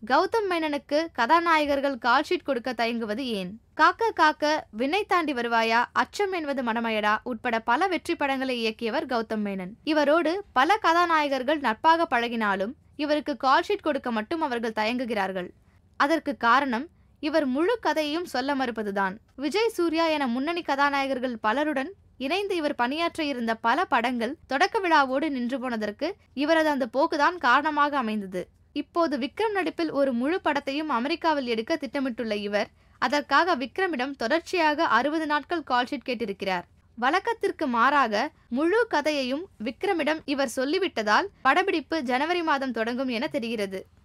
Gautham மேனனுக்கு கதாநாயகர்கள் call sheet கொடுக்க தயங்குவது ஏன் காக்க காக்க விண்ணை தாண்டி வருவாயா அச்சம் என்பது மனமயடா உட்பட பல வெற்றி படங்களை இயக்கியவர் கௌதம் மேனன் இவரோடு பல கதாநாயகர்கள் நட்பாக பழகினாலும் இவருக்கு கால்ஷீட் கொடுக்க மட்டும் அவர்கள் தயங்குகிறார்கள் அதற்கு காரணம் இவர் முழு கதையையும் சொல்ல மறுப்பதுதான் விஜய் சூர்யா என முன்னணி கதாநாயகர்கள் பலருடன் இணைந்து இவர் பணியாற்ற இருந்த பல படங்கள் தொடக்க விழாவோடு நின்று போனதற்கு இவரது அந்த போக்குதான் காரணமாக அமைந்தது இப்போது விக்ரம் நடிப்பில் ஒரு முழு படத்தையும் அமெரிக்காவில் எடுக்க திட்டமிட்டுள்ள இவர் அதற்காக விக்ரமிடம் தொடர்ச்சியாக அறுபது நாட்கள் கால்ஷீட் கேட்டிருக்கிறார் வழக்கத்திற்கு மாறாக முழு கதையையும் விக்ரமிடம் இவர் சொல்லிவிட்டதால் படப்பிடிப்பு ஜனவரி மாதம் தொடங்கும் என தெரிகிறது